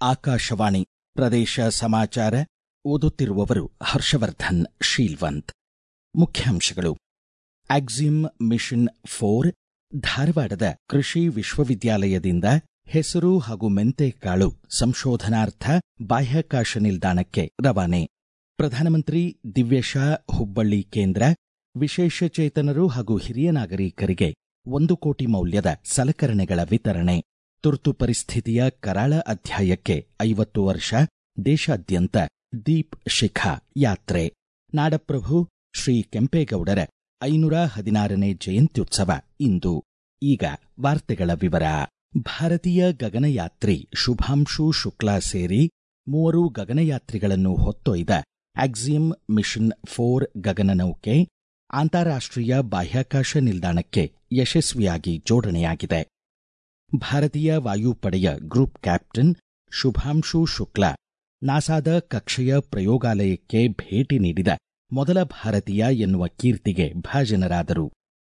ಆಕಾಶವಾಣಿ ಪ್ರದೇಶ ಸಮಾಚಾರ ಓದುತ್ತಿರುವವರು ಹರ್ಷವರ್ಧನ್ ಶೀಲ್ವಂತ್ ಮುಖ್ಯಾಂಶಗಳು ಆಕ್ಸಿಮ್ ಮಿಷನ್ ಫೋರ್ ಧಾರವಾಡದ ಕೃಷಿ ವಿಶ್ವವಿದ್ಯಾಲಯದಿಂದ ಹೆಸರು ಹಾಗೂ ಮೆಂತೆಕಾಳು ಸಂಶೋಧನಾರ್ಥ ಬಾಹ್ಯಾಕಾಶ ನಿಲ್ದಾಣಕ್ಕೆ ರವಾನೆ ಪ್ರಧಾನಮಂತ್ರಿ ದಿವ್ಯಶಾ ಹುಬ್ಬಳ್ಳಿ ಕೇಂದ್ರ ವಿಶೇಷಚೇತನರು ಹಾಗೂ ಹಿರಿಯ ನಾಗರಿಕರಿಗೆ ಒಂದು ಕೋಟಿ ಮೌಲ್ಯದ ಸಲಕರಣೆಗಳ ವಿತರಣೆ ತುರ್ತು ಪರಿಸ್ಥಿತಿಯ ಕರಾಳ ಅಧ್ಯಾಯಕ್ಕೆ ಐವತ್ತು ವರ್ಷ ದೇಶಾದ್ಯಂತ ದೀಪ್ ಶಿಖಾ ಯಾತ್ರೆ ನಾಡಪ್ರಭು ಶ್ರೀ ಕೆಂಪೇಗೌಡರ ಐನೂರ ಹದಿನಾರನೇ ಜಯಂತ್ಯುತ್ಸವ ಇಂದು ಈಗ ವಾರ್ತೆಗಳ ವಿವರ ಭಾರತೀಯ ಗಗನಯಾತ್ರಿ ಶುಭಾಂಶು ಶುಕ್ಲಾ ಸೇರಿ ಮೂವರು ಗಗನಯಾತ್ರಿಗಳನ್ನು ಹೊತ್ತೊಯ್ದ ಆಕ್ಸಿಯಂ ಮಿಷನ್ ಫೋರ್ ಗಗನನೌಕೆ ಅಂತಾರಾಷ್ಟೀಯ ಬಾಹ್ಯಾಕಾಶ ನಿಲ್ದಾಣಕ್ಕೆ ಯಶಸ್ವಿಯಾಗಿ ಜೋಡಣೆಯಾಗಿದೆ ಭಾರತೀಯ ವಾಯುಪಡೆಯ ಗ್ರೂಪ್ ಕ್ಯಾಪ್ಟನ್ ಶುಭಾಂಶು ಶುಕ್ಲಾ ನಾಸಾದ ಕಕ್ಷೆಯ ಪ್ರಯೋಗಾಲಯಕ್ಕೆ ಭೇಟಿ ನೀಡಿದ ಮೊದಲ ಭಾರತೀಯ ಎನ್ನುವ ಕೀರ್ತಿಗೆ ಭಾಜನರಾದರು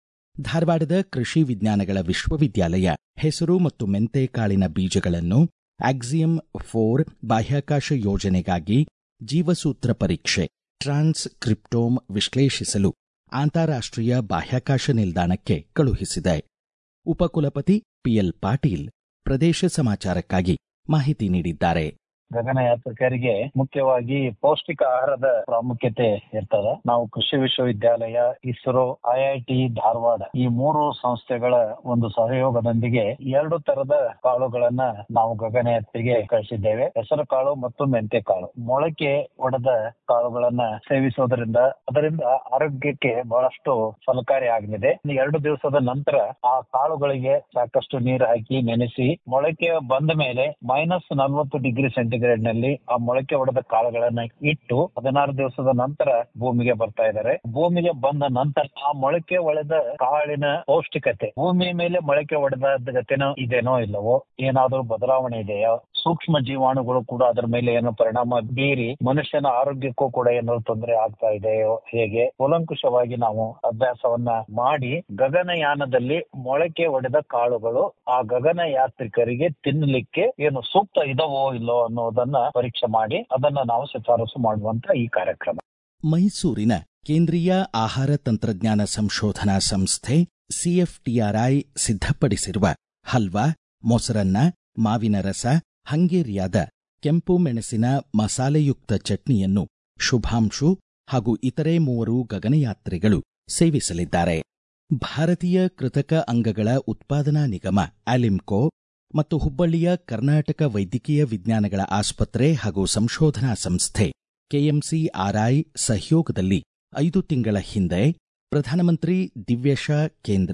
ಧಾರವಾಡದ ಕೃಷಿ ವಿಜ್ಞಾನಗಳ ವಿಶ್ವವಿದ್ಯಾಲಯ ಹೆಸರು ಮತ್ತು ಮೆಂತೆಕಾಳಿನ ಬೀಜಗಳನ್ನು ಆಕ್ಸಿಯಂ ಫೋರ್ ಬಾಹ್ಯಾಕಾಶ ಯೋಜನೆಗಾಗಿ ಜೀವಸೂತ್ರ ಪರೀಕ್ಷೆ ಟ್ರಾನ್ಸ್ ಕ್ರಿಪ್ಟೋಮ್ ವಿಶ್ಲೇಷಿಸಲು ಅಂತಾರಾಷ್ಟೀಯ ಬಾಹ್ಯಾಕಾಶ ನಿಲ್ದಾಣಕ್ಕೆ ಕಳುಹಿಸಿದೆ ಉಪಕುಲಪತಿ ಪಿಎಲ್ ಪಾಟೀಲ್ ಪ್ರದೇಶ ಸಮಾಚಾರಕ್ಕಾಗಿ ಮಾಹಿತಿ ನೀಡಿದ್ದಾರೆ ಗಗನಯಾತ್ರಿಕರಿಗೆ ಮುಖ್ಯವಾಗಿ ಪೌಷ್ಟಿಕ ಆಹಾರದ ಪ್ರಾಮುಖ್ಯತೆ ಇರ್ತದ ನಾವು ಕೃಷಿ ವಿಶ್ವವಿದ್ಯಾಲಯ ಇಸ್ರೋ ಐಐಟಿ ಧಾರವಾಡ ಈ ಮೂರು ಸಂಸ್ಥೆಗಳ ಒಂದು ಸಹಯೋಗದೊಂದಿಗೆ ಎರಡು ತರದ ಕಾಳುಗಳನ್ನ ನಾವು ಗಗನಯಾತ್ರಿಗೆ ಕಳಿಸಿದ್ದೇವೆ ಹೆಸರು ಕಾಳು ಮತ್ತು ಮೆಂತೆ ಕಾಳು ಮೊಳಕೆ ಒಡೆದ ಕಾಳುಗಳನ್ನ ಸೇವಿಸೋದ್ರಿಂದ ಅದರಿಂದ ಆರೋಗ್ಯಕ್ಕೆ ಬಹಳಷ್ಟು ಫಲಕಾರಿ ಆಗಲಿದೆ ಎರಡು ದಿವಸದ ನಂತರ ಆ ಕಾಳುಗಳಿಗೆ ಸಾಕಷ್ಟು ನೀರು ಹಾಕಿ ನೆನೆಸಿ ಮೊಳಕೆ ಬಂದ ಮೇಲೆ ಮೈನಸ್ ನಲ್ವತ್ತು ಡಿಗ್ರಿ ಸೆಂಟಿಗ್ರೇಡ್ ನಲ್ಲಿ ಆ ಮೊಳಕೆ ಹೊಡೆದ ಕಾಳುಗಳನ್ನ ಇಟ್ಟು ಹದಿನಾರು ದಿವಸದ ನಂತರ ಭೂಮಿಗೆ ಬರ್ತಾ ಇದ್ದಾರೆ ಭೂಮಿಗೆ ಬಂದ ನಂತರ ಆ ಮೊಳಕೆ ಒಡೆದ ಕಾಳಿನ ಪೌಷ್ಟಿಕತೆ ಭೂಮಿ ಮೇಲೆ ಮೊಳಕೆ ಒಡೆದ ಗತಿನೋ ಇದೇನೋ ಇಲ್ಲವೋ ಏನಾದ್ರೂ ಬದಲಾವಣೆ ಇದೆಯಾ ಸೂಕ್ಷ್ಮ ಜೀವಾಣುಗಳು ಕೂಡ ಅದರ ಮೇಲೆ ಏನೋ ಪರಿಣಾಮ ಬೀರಿ ಮನುಷ್ಯನ ಆರೋಗ್ಯಕ್ಕೂ ಕೂಡ ಏನೋ ತೊಂದರೆ ಆಗ್ತಾ ಇದೆಯೋ ಹೇಗೆ ಕೂಲಂಕುಷವಾಗಿ ನಾವು ಅಭ್ಯಾಸವನ್ನ ಮಾಡಿ ಗಗನಯಾನದಲ್ಲಿ ಮೊಳಕೆ ಒಡೆದ ಕಾಳುಗಳು ಆ ಗಗನ ಯಾತ್ರಿಕರಿಗೆ ತಿನ್ನಲಿಕ್ಕೆ ಏನು ಸೂಕ್ತ ಇದವೋ ಇಲ್ಲೋ ಅನ್ನೋದನ್ನ ಪರೀಕ್ಷೆ ಮಾಡಿ ಅದನ್ನ ನಾವು ಶಿಫಾರಸು ಮಾಡುವಂತ ಈ ಕಾರ್ಯಕ್ರಮ ಮೈಸೂರಿನ ಕೇಂದ್ರೀಯ ಆಹಾರ ತಂತ್ರಜ್ಞಾನ ಸಂಶೋಧನಾ ಸಂಸ್ಥೆ ಸಿಎಫ್ಟಿಆರ್ಐ ಸಿದ್ಧಪಡಿಸಿರುವ ಹಲ್ವಾ ಮೊಸರನ್ನ ಮಾವಿನ ರಸ ಹಂಗೇರಿಯಾದ ಕೆಂಪು ಮೆಣಸಿನ ಮಸಾಲೆಯುಕ್ತ ಚಟ್ನಿಯನ್ನು ಶುಭಾಂಶು ಹಾಗೂ ಇತರೆ ಮೂವರು ಗಗನಯಾತ್ರಿಗಳು ಸೇವಿಸಲಿದ್ದಾರೆ ಭಾರತೀಯ ಕೃತಕ ಅಂಗಗಳ ಉತ್ಪಾದನಾ ನಿಗಮ ಆಲಿಮ್ಕೋ ಮತ್ತು ಹುಬ್ಬಳ್ಳಿಯ ಕರ್ನಾಟಕ ವೈದ್ಯಕೀಯ ವಿಜ್ಞಾನಗಳ ಆಸ್ಪತ್ರೆ ಹಾಗೂ ಸಂಶೋಧನಾ ಸಂಸ್ಥೆ ಕೆಎಂಸಿಆರ್ಐ ಸಹಯೋಗದಲ್ಲಿ ಐದು ತಿಂಗಳ ಹಿಂದೆ ಪ್ರಧಾನಮಂತ್ರಿ ದಿವ್ಯಶಾ ಕೇಂದ್ರ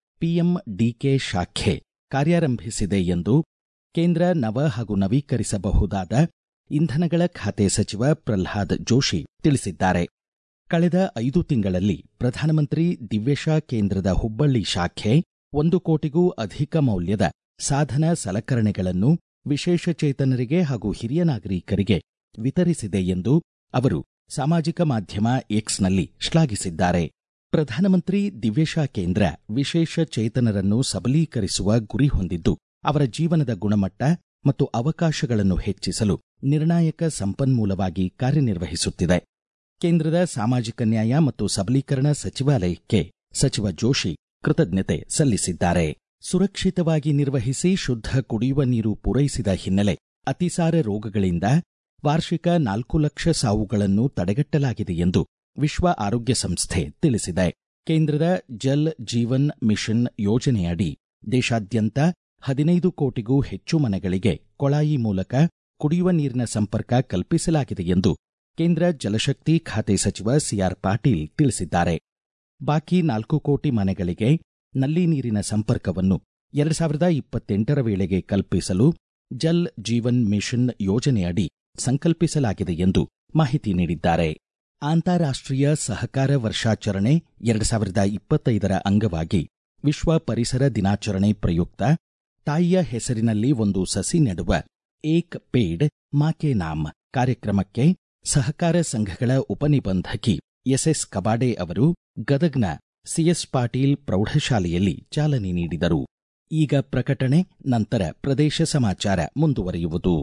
ಪಿಎಂಡಿಕೆ ಶಾಖೆ ಕಾರ್ಯಾರಂಭಿಸಿದೆ ಎಂದು ಕೇಂದ್ರ ನವ ಹಾಗೂ ನವೀಕರಿಸಬಹುದಾದ ಇಂಧನಗಳ ಖಾತೆ ಸಚಿವ ಪ್ರಲ್ಹಾದ್ ಜೋಶಿ ತಿಳಿಸಿದ್ದಾರೆ ಕಳೆದ ಐದು ತಿಂಗಳಲ್ಲಿ ಪ್ರಧಾನಮಂತ್ರಿ ದಿವ್ಯಶಾ ಕೇಂದ್ರದ ಹುಬ್ಬಳ್ಳಿ ಶಾಖೆ ಒಂದು ಕೋಟಿಗೂ ಅಧಿಕ ಮೌಲ್ಯದ ಸಾಧನ ಸಲಕರಣೆಗಳನ್ನು ವಿಶೇಷಚೇತನರಿಗೆ ಹಾಗೂ ಹಿರಿಯ ನಾಗರಿಕರಿಗೆ ವಿತರಿಸಿದೆ ಎಂದು ಅವರು ಸಾಮಾಜಿಕ ಮಾಧ್ಯಮ ಎಕ್ಸ್ನಲ್ಲಿ ಶ್ಲಾಘಿಸಿದ್ದಾರೆ ಪ್ರಧಾನಮಂತ್ರಿ ದಿವ್ಯಶಾ ಕೇಂದ್ರ ವಿಶೇಷ ಚೇತನರನ್ನು ಸಬಲೀಕರಿಸುವ ಗುರಿ ಹೊಂದಿದ್ದು ಅವರ ಜೀವನದ ಗುಣಮಟ್ಟ ಮತ್ತು ಅವಕಾಶಗಳನ್ನು ಹೆಚ್ಚಿಸಲು ನಿರ್ಣಾಯಕ ಸಂಪನ್ಮೂಲವಾಗಿ ಕಾರ್ಯನಿರ್ವಹಿಸುತ್ತಿದೆ ಕೇಂದ್ರದ ಸಾಮಾಜಿಕ ನ್ಯಾಯ ಮತ್ತು ಸಬಲೀಕರಣ ಸಚಿವಾಲಯಕ್ಕೆ ಸಚಿವ ಜೋಶಿ ಕೃತಜ್ಞತೆ ಸಲ್ಲಿಸಿದ್ದಾರೆ ಸುರಕ್ಷಿತವಾಗಿ ನಿರ್ವಹಿಸಿ ಶುದ್ಧ ಕುಡಿಯುವ ನೀರು ಪೂರೈಸಿದ ಹಿನ್ನೆಲೆ ಅತಿಸಾರ ರೋಗಗಳಿಂದ ವಾರ್ಷಿಕ ನಾಲ್ಕು ಲಕ್ಷ ಸಾವುಗಳನ್ನು ತಡೆಗಟ್ಟಲಾಗಿದೆ ಎಂದು ವಿಶ್ವ ಆರೋಗ್ಯ ಸಂಸ್ಥೆ ತಿಳಿಸಿದೆ ಕೇಂದ್ರದ ಜಲ್ ಜೀವನ್ ಮಿಷನ್ ಯೋಜನೆಯಡಿ ದೇಶಾದ್ಯಂತ ಹದಿನೈದು ಕೋಟಿಗೂ ಹೆಚ್ಚು ಮನೆಗಳಿಗೆ ಕೊಳಾಯಿ ಮೂಲಕ ಕುಡಿಯುವ ನೀರಿನ ಸಂಪರ್ಕ ಕಲ್ಪಿಸಲಾಗಿದೆ ಎಂದು ಕೇಂದ್ರ ಜಲಶಕ್ತಿ ಖಾತೆ ಸಚಿವ ಸಿಆರ್ ಪಾಟೀಲ್ ತಿಳಿಸಿದ್ದಾರೆ ಬಾಕಿ ನಾಲ್ಕು ಕೋಟಿ ಮನೆಗಳಿಗೆ ನಲ್ಲಿ ನೀರಿನ ಸಂಪರ್ಕವನ್ನು ಎರಡು ಸಾವಿರದ ಇಪ್ಪತ್ತೆಂಟರ ವೇಳೆಗೆ ಕಲ್ಪಿಸಲು ಜಲ್ ಜೀವನ್ ಮಿಷನ್ ಯೋಜನೆಯಡಿ ಸಂಕಲ್ಪಿಸಲಾಗಿದೆ ಎಂದು ಮಾಹಿತಿ ನೀಡಿದ್ದಾರೆ ಅಂತಾರಾಷ್ಟೀಯ ಸಹಕಾರ ವರ್ಷಾಚರಣೆ ಎರಡು ಸಾವಿರದ ಇಪ್ಪತ್ತೈದರ ಅಂಗವಾಗಿ ವಿಶ್ವ ಪರಿಸರ ದಿನಾಚರಣೆ ಪ್ರಯುಕ್ತ ತಾಯಿಯ ಹೆಸರಿನಲ್ಲಿ ಒಂದು ಸಸಿ ನೆಡುವ ಏಕ್ ಪೇಡ್ ಮಾಕೆ ನಾಮ್ ಕಾರ್ಯಕ್ರಮಕ್ಕೆ ಸಹಕಾರ ಸಂಘಗಳ ಉಪನಿಬಂಧಕಿ ಎಸ್ಎಸ್ ಕಬಾಡೆ ಅವರು ಗದಗ್ನ ಸಿಎಸ್ ಪಾಟೀಲ್ ಪ್ರೌಢಶಾಲೆಯಲ್ಲಿ ಚಾಲನೆ ನೀಡಿದರು ಈಗ ಪ್ರಕಟಣೆ ನಂತರ ಪ್ರದೇಶ ಸಮಾಚಾರ ಮುಂದುವರಿಯುವುದು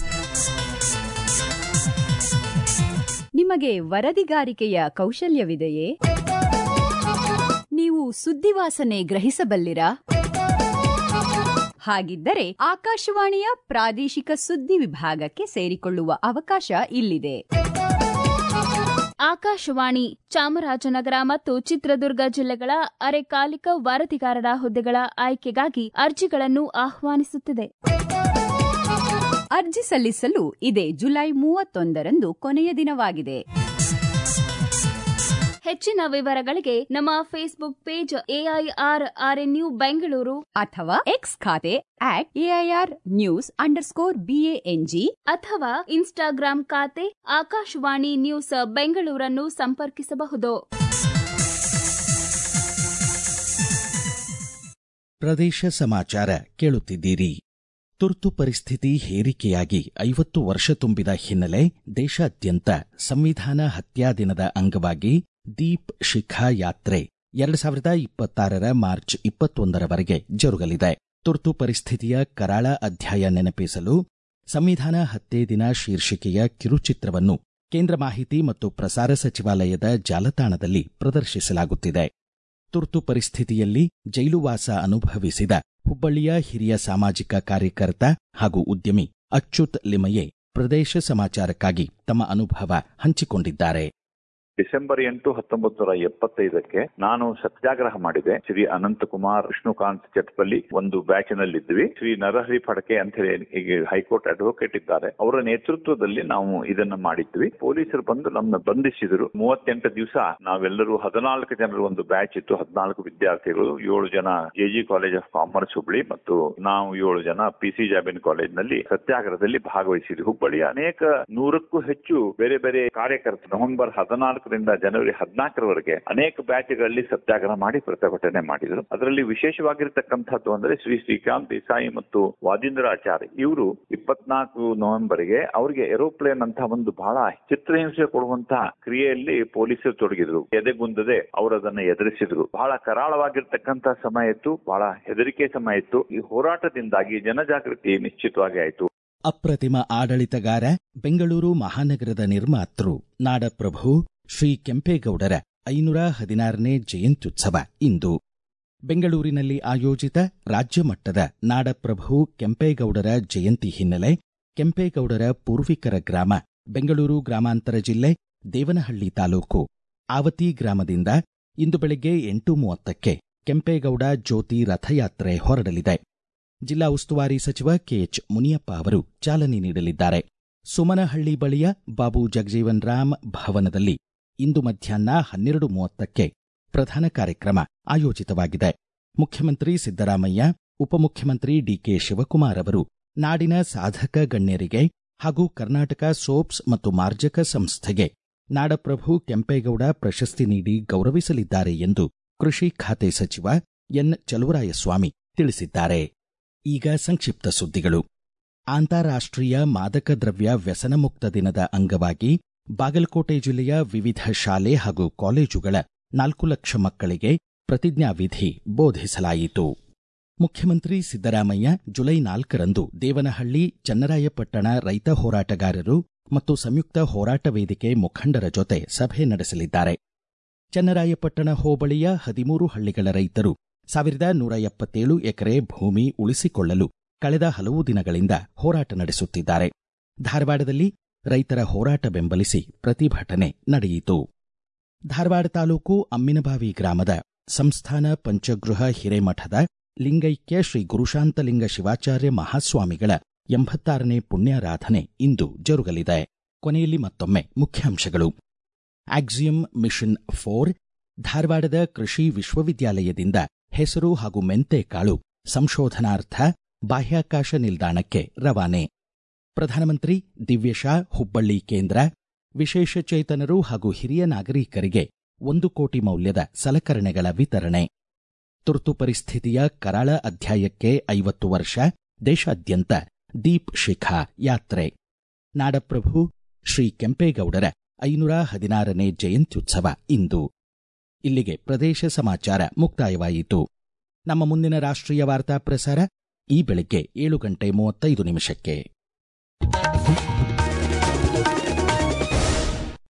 ನಿಮಗೆ ವರದಿಗಾರಿಕೆಯ ಕೌಶಲ್ಯವಿದೆಯೇ ನೀವು ಸುದ್ದಿವಾಸನೆ ಗ್ರಹಿಸಬಲ್ಲಿರಾ ಹಾಗಿದ್ದರೆ ಆಕಾಶವಾಣಿಯ ಪ್ರಾದೇಶಿಕ ಸುದ್ದಿ ವಿಭಾಗಕ್ಕೆ ಸೇರಿಕೊಳ್ಳುವ ಅವಕಾಶ ಇಲ್ಲಿದೆ ಆಕಾಶವಾಣಿ ಚಾಮರಾಜನಗರ ಮತ್ತು ಚಿತ್ರದುರ್ಗ ಜಿಲ್ಲೆಗಳ ಅರೆಕಾಲಿಕ ವರದಿಗಾರರ ಹುದ್ದೆಗಳ ಆಯ್ಕೆಗಾಗಿ ಅರ್ಜಿಗಳನ್ನು ಆಹ್ವಾನಿಸುತ್ತಿದೆ ಅರ್ಜಿ ಸಲ್ಲಿಸಲು ಇದೇ ಜುಲೈ ಮೂವತ್ತೊಂದರಂದು ಕೊನೆಯ ದಿನವಾಗಿದೆ ಹೆಚ್ಚಿನ ವಿವರಗಳಿಗೆ ನಮ್ಮ Facebook page AIR RNU Bengaluru ಅಥವಾ ಎಕ್ಸ್ ಖಾತೆ at AIR news underscore BANG ಅಥವಾ ಇನ್ಸ್ಟಾಗ್ರಾಂ ಖಾತೆ ಆಕಾಶವಾಣಿ ನ್ಯೂಸ್ ಬೆಂಗಳೂರನ್ನು ಸಂಪರ್ಕಿಸಬಹುದು ಪ್ರದೇಶ ಸಮಾಚಾರ ಕೇಳುತ್ತಿದ್ದೀರಿ ತುರ್ತು ಪರಿಸ್ಥಿತಿ ಹೇರಿಕೆಯಾಗಿ ಐವತ್ತು ವರ್ಷ ತುಂಬಿದ ಹಿನ್ನೆಲೆ ದೇಶಾದ್ಯಂತ ಸಂವಿಧಾನ ಹತ್ಯಾ ದಿನದ ಅಂಗವಾಗಿ ದೀಪ್ ಶಿಖಾ ಯಾತ್ರೆ ಎರಡು ಸಾವಿರದ ಇಪ್ಪತ್ತಾರರ ಮಾರ್ಚ್ ಇಪ್ಪತ್ತೊಂದರವರೆಗೆ ಜರುಗಲಿದೆ ತುರ್ತು ಪರಿಸ್ಥಿತಿಯ ಕರಾಳ ಅಧ್ಯಾಯ ನೆನಪಿಸಲು ಸಂವಿಧಾನ ಹತ್ಯೆ ದಿನ ಶೀರ್ಷಿಕೆಯ ಕಿರುಚಿತ್ರವನ್ನು ಕೇಂದ್ರ ಮಾಹಿತಿ ಮತ್ತು ಪ್ರಸಾರ ಸಚಿವಾಲಯದ ಜಾಲತಾಣದಲ್ಲಿ ಪ್ರದರ್ಶಿಸಲಾಗುತ್ತಿದೆ ತುರ್ತು ಪರಿಸ್ಥಿತಿಯಲ್ಲಿ ಜೈಲುವಾಸ ಅನುಭವಿಸಿದ ಹುಬ್ಬಳ್ಳಿಯ ಹಿರಿಯ ಸಾಮಾಜಿಕ ಕಾರ್ಯಕರ್ತ ಹಾಗೂ ಉದ್ಯಮಿ ಅಚ್ಯುತ್ ಲಿಮಯೆ ಪ್ರದೇಶ ಸಮಾಚಾರಕ್ಕಾಗಿ ತಮ್ಮ ಅನುಭವ ಹಂಚಿಕೊಂಡಿದ್ದಾರೆ ಡಿಸೆಂಬರ್ ಎಂಟು ಹತ್ತೊಂಬತ್ತು ನೂರ ಎಪ್ಪತ್ತೈದಕ್ಕೆ ನಾನು ಸತ್ಯಾಗ್ರಹ ಮಾಡಿದೆ ಶ್ರೀ ಅನಂತಕುಮಾರ್ ವಿಷ್ಣುಕಾಂತ್ ಚಟ್ಪಲ್ಲಿ ಒಂದು ಬ್ಯಾಚ್ ನಲ್ಲಿದ್ವಿ ಶ್ರೀ ನರಹರಿ ಫಡಕೆ ಅಂತ ಹೇಳಿ ಈಗ ಹೈಕೋರ್ಟ್ ಅಡ್ವೊಕೇಟ್ ಇದ್ದಾರೆ ಅವರ ನೇತೃತ್ವದಲ್ಲಿ ನಾವು ಇದನ್ನ ಮಾಡಿದ್ವಿ ಪೊಲೀಸರು ಬಂದು ನಮ್ಮನ್ನ ಬಂಧಿಸಿದ್ರು ಮೂವತ್ತೆಂಟು ದಿವಸ ನಾವೆಲ್ಲರೂ ಹದಿನಾಲ್ಕು ಜನರು ಒಂದು ಬ್ಯಾಚ್ ಇತ್ತು ಹದಿನಾಲ್ಕು ವಿದ್ಯಾರ್ಥಿಗಳು ಏಳು ಜನ JG college of commerce Hubli ಮತ್ತು ನಾವು ಏಳು ಜನ ಪಿ ಸಿ ಜಾಬಿನ್ ಕಾಲೇಜ್ ನಲ್ಲಿ ಸತ್ಯಾಗ್ರಹದಲ್ಲಿ ಭಾಗವಹಿಸಿದ್ವಿ ಹುಬ್ಬಳ್ಳಿಯ ಅನೇಕ ನೂರಕ್ಕೂ ಹೆಚ್ಚು ಬೇರೆ ಬೇರೆ ಕಾರ್ಯಕರ್ತರು ನವೆಂಬರ್ ಹದಿನಾಲ್ಕರಿಂದ ಜನವರಿ ಹದಿನಾಲ್ಕರವರೆಗೆ ಅನೇಕ ಬ್ಯಾಚ್ಗಳಲ್ಲಿ ಸತ್ಯಾಗ್ರಹ ಮಾಡಿ ಪ್ರತಿಭಟನೆ ಮಾಡಿದರು ಅದರಲ್ಲಿ ವಿಶೇಷವಾಗಿರ್ತಕ್ಕಂಥದ್ದು ಅಂದ್ರೆ ಶ್ರೀ ಶ್ರೀಕಾಂತ್ ದೇಸಾಯಿ ಮತ್ತು ವಾದೀಂದ್ರಾಚಾರ್ಯ ಇವರು ಇಪ್ಪತ್ನಾಲ್ಕು ನವೆಂಬರ್ಗೆ ಅವರಿಗೆ ಏರೋಪ್ಲೇನ್ ಅಂತ ಒಂದು ಬಹಳ ಚಿತ್ರಹಿಂಸೆ ಕೊಡುವಂತಹ ಕ್ರಿಯೆಯಲ್ಲಿ ಪೊಲೀಸರು ತೊಡಗಿದ್ರು ಎದೆಗುಂದದೆ ಅವರು ಅದನ್ನ ಎದುರಿಸಿದ್ರು ಬಹಳ ಕರಾಳವಾಗಿರ್ತಕ್ಕಂಥ ಸಮಯ ಇತ್ತು ಬಹಳ ಹೆದರಿಕೆ ಸಮಯ ಇತ್ತು ಈ ಹೋರಾಟದಿಂದಾಗಿ ಜನಜಾಗೃತಿ ನಿಶ್ಚಿತವಾಗಿ ಆಯಿತು ಅಪ್ರತಿಮ ಆಡಳಿತಗಾರ ಬೆಂಗಳೂರು ಮಹಾನಗರದ ನಿರ್ಮಾತೃ ನಾಡಪ್ರಭು ಶ್ರೀ ಕೆಂಪೇಗೌಡರ ಐನೂರ ಹದಿನಾರನೇ ಜಯಂತ್ಯುತ್ಸವ ಇಂದು ಬೆಂಗಳೂರಿನಲ್ಲಿ ಆಯೋಜಿತ ರಾಜ್ಯ ಮಟ್ಟದ ನಾಡಪ್ರಭು ಕೆಂಪೇಗೌಡರ ಜಯಂತಿ ಹಿನ್ನೆಲೆ ಕೆಂಪೇಗೌಡರ ಪೂರ್ವಿಕರ ಗ್ರಾಮ ಬೆಂಗಳೂರು ಗ್ರಾಮಾಂತರ ಜಿಲ್ಲೆ ದೇವನಹಳ್ಳಿ ತಾಲೂಕು ಆವತಿ ಗ್ರಾಮದಿಂದ ಇಂದು ಬೆಳಗ್ಗೆ ಎಂಟು ಮೂವತ್ತಕ್ಕೆ ಕೆಂಪೇಗೌಡ ಜ್ಯೋತಿ ರಥಯಾತ್ರೆ ಹೊರಡಲಿದೆ ಜಿಲ್ಲಾ ಉಸ್ತುವಾರಿ ಸಚಿವ ಕೆಎಚ್ ಮುನಿಯಪ್ಪ ಅವರು ಚಾಲನೆ ನೀಡಲಿದ್ದಾರೆ ಸುಮನಹಳ್ಳಿ ಬಳಿಯ ಬಾಬು ಜಗಜೀವನ್ ರಾಮ್ ಭವನದಲ್ಲಿ ಇಂದು ಮಧ್ಯಾಹ್ನ ಹನ್ನೆರಡು ಮೂವತ್ತಕ್ಕೆ ಪ್ರಧಾನ ಕಾರ್ಯಕ್ರಮ ಆಯೋಜಿತವಾಗಿದೆ ಮುಖ್ಯಮಂತ್ರಿ ಸಿದ್ದರಾಮಯ್ಯ ಉಪಮುಖ್ಯಮಂತ್ರಿ ಡಿಕೆ ಶಿವಕುಮಾರ್ ಅವರು ನಾಡಿನ ಸಾಧಕ ಗಣ್ಯರಿಗೆ ಹಾಗೂ ಕರ್ನಾಟಕ ಸೋಪ್ಸ್ ಮತ್ತು ಮಾರ್ಜಕ ಸಂಸ್ಥೆಗೆ ನಾಡಪ್ರಭು ಕೆಂಪೇಗೌಡ ಪ್ರಶಸ್ತಿ ನೀಡಿ ಗೌರವಿಸಲಿದ್ದಾರೆ ಎಂದು ಕೃಷಿ ಖಾತೆ ಸಚಿವ ಎನ್ ಚಲುವರಾಯಸ್ವಾಮಿ ತಿಳಿಸಿದ್ದಾರೆ ಈಗ ಸಂಕ್ಷಿಪ್ತ ಸುದ್ದಿಗಳು ಅಂತಾರಾಷ್ಟ್ರೀಯ ಮಾದಕ ದ್ರವ್ಯ ವ್ಯಸನಮುಕ್ತ ದಿನದ ಅಂಗವಾಗಿ ಬಾಗಲಕೋಟೆ ಜಿಲ್ಲೆಯ ವಿವಿಧ ಶಾಲೆ ಹಾಗೂ ಕಾಲೇಜುಗಳ ನಾಲ್ಕು ಲಕ್ಷ ಮಕ್ಕಳಿಗೆ ಪ್ರತಿಜ್ಞಾವಿಧಿ ಬೋಧಿಸಲಾಯಿತು ಮುಖ್ಯಮಂತ್ರಿ ಸಿದ್ದರಾಮಯ್ಯ ಜುಲೈ ನಾಲ್ಕರಂದು ದೇವನಹಳ್ಳಿ ಚನ್ನರಾಯಪಟ್ಟಣ ರೈತ ಹೋರಾಟಗಾರರು ಮತ್ತು ಸಂಯುಕ್ತ ಹೋರಾಟ ವೇದಿಕೆ ಮುಖಂಡರ ಜೊತೆ ಸಭೆ ನಡೆಸಲಿದ್ದಾರೆ ಚನ್ನರಾಯಪಟ್ಟಣ ಹೋಬಳಿಯ ಹದಿಮೂರು ಹಳ್ಳಿಗಳ ರೈತರು ಸಾವಿರದ ನೂರ ಎಪ್ಪತ್ತೇಳು ಎಕರೆ ಭೂಮಿ ಉಳಿಸಿಕೊಳ್ಳಲು ಕಳೆದ ಹಲವು ದಿನಗಳಿಂದ ಹೋರಾಟ ನಡೆಸುತ್ತಿದ್ದಾರೆ ಧಾರವಾಡದಲ್ಲಿ ರೈತರ ಹೋರಾಟ ಬೆಂಬಲಿಸಿ ಪ್ರತಿಭಟನೆ ನಡೆಯಿತು ಧಾರವಾಡ ತಾಲೂಕು ಅಮ್ಮಿನಬಾವಿ ಗ್ರಾಮದ ಸಂಸ್ಥಾನ ಪಂಚಗೃಹ ಹಿರೇಮಠದ ಲಿಂಗೈಕ್ಯ ಶ್ರೀ ಗುರುಶಾಂತಲಿಂಗ ಶಿವಾಚಾರ್ಯ ಮಹಾಸ್ವಾಮಿಗಳ ಎಂಬತ್ತಾರನೇ ಪುಣ್ಯಾರಾಧನೆ ಇಂದು ಜರುಗಲಿದೆ ಕೊನೆಯಲ್ಲಿ ಮತ್ತೊಮ್ಮೆ ಮುಖ್ಯಾಂಶಗಳು ಆಕ್ಸಿಯಂ ಮಿಷನ್ ಫೋರ್ ಧಾರವಾಡದ ಕೃಷಿ ವಿಶ್ವವಿದ್ಯಾಲಯದಿಂದ ಹೆಸರು ಹಾಗೂ ಮೆಂತೆಕಾಳು ಸಂಶೋಧನಾರ್ಥ ಬಾಹ್ಯಾಕಾಶ ನಿಲ್ದಾಣಕ್ಕೆ ರವಾನೆ ಪ್ರಧಾನಮಂತ್ರಿ ದಿವ್ಯಶಾ ಹುಬ್ಬಳ್ಳಿ ಕೇಂದ್ರ ವಿಶೇಷ ಚೇತನರು ಹಾಗೂ ಹಿರಿಯ ನಾಗರಿಕರಿಗೆ ಒಂದು ಕೋಟಿ ಮೌಲ್ಯದ ಸಲಕರಣೆಗಳ ವಿತರಣೆ ತುರ್ತು ಪರಿಸ್ಥಿತಿಯ ಕರಾಳ ಅಧ್ಯಾಯಕ್ಕೆ ಐವತ್ತು ವರ್ಷ ದೇಶಾದ್ಯಂತ ದೀಪ್ ಶಿಖಾ ಯಾತ್ರೆ ನಾಡಪ್ರಭು ಶ್ರೀ ಕೆಂಪೇಗೌಡರ ಐನೂರ ಹದಿನಾರನೇ ಜಯಂತ್ಯುತ್ಸವ ಇಂದು ಇಲ್ಲಿಗೆ ಪ್ರದೇಶ ಸಮಾಚಾರ ಮುಕ್ತಾಯವಾಯಿತು ನಮ್ಮ ಮುಂದಿನ ರಾಷ್ಟ್ರೀಯ ವಾರ್ತಾ ಪ್ರಸಾರ ಈ ಬೆಳಿಗ್ಗೆ ಏಳು ಗಂಟೆ ಮೂವತ್ತೈದು ನಿಮಿಷಕ್ಕೆ